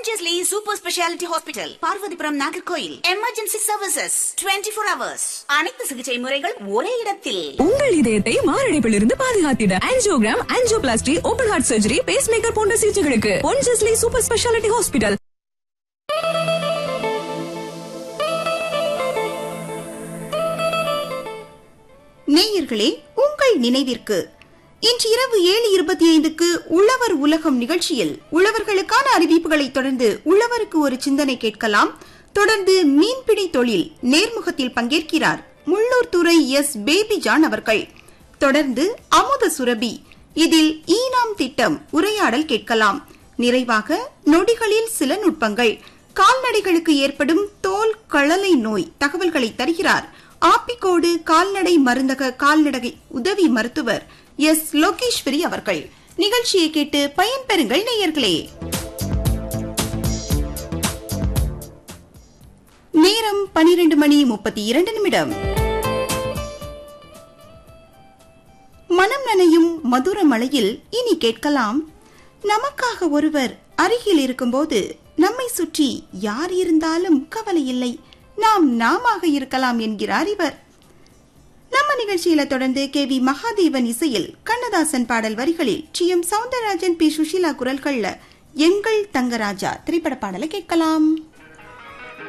Pondicherry super speciality hospital Parvathipuram Nagercoil emergency services 24 four hours அனைத்து சிகிச்சை முறைகள் ஒரே இடத்தில் உங்கள் இதயத்தை மாரடைப்பிலிருந்து பாதுகாத்திட angiogram angioplasty open heart surgery pacemaker போன்ற சிகிச்சைகளுக்கு பொன்ஜஸ்லி சூப்பர் ஸ்பெஷாலிட்டி ஹாஸ்பிட்டல் நேயர்களே உங்கள் நினைவிற்கு இன்று இரவு ஏழு இருபத்தி ஐந்துக்கு உழவர் உலகம் நிகழ்ச்சியில் உழவர்களுக்கான அறிவிப்புகளை தொடர்ந்து உழவருக்கு ஒரு சிந்தனை கேட்கலாம் தொடர்ந்து மீன்பிடி தொழில் நேர்முகத்தில் பங்கேற்கிறார் முள்ளூர் துறை எஸ் பேபி ஜான் அவர்கள் தொடர்ந்து அமுத சுரபி இதில் ஈனாம் திட்டம் உரையாடல் கேட்கலாம் நிறைவாக நொடிகளில் சில நுட்பங்கள் கால்நடைகளுக்கு ஏற்படும் தோல் கழலை நோய் தகவல்களை தருகிறார் ஆப்பிக்கோடு கால்நடை மருந்தக கால்நடை உதவி மருத்துவர் எஸ் லோகேஸ்வரி அவர்கள் நிகழ்ச்சியை கேட்டு பயன்பெறுங்கள் நேயர்களே நேரம் பனிரெண்டு மணி முப்பத்தி இரண்டு நிமிடம் மனம் நனையும் மதுர மலையில் இனி கேட்கலாம் நமக்காக ஒருவர் அருகில் இருக்கும்போது நம்மை சுற்றி யார் இருந்தாலும் கவலை இல்லை நாம் நாமாக இருக்கலாம் என்கிறார் இவர் நம்ம நிகழ்ச்சியில தொடர்ந்து கே வி மகாதேவன் இசையில் கண்ணதாசன் பாடல் வரிகளில் T M Soundararajan P Susheela குரல்கள்ல எங்கள் தங்கராஜா திரைப்பட பாடலை கேட்கலாம்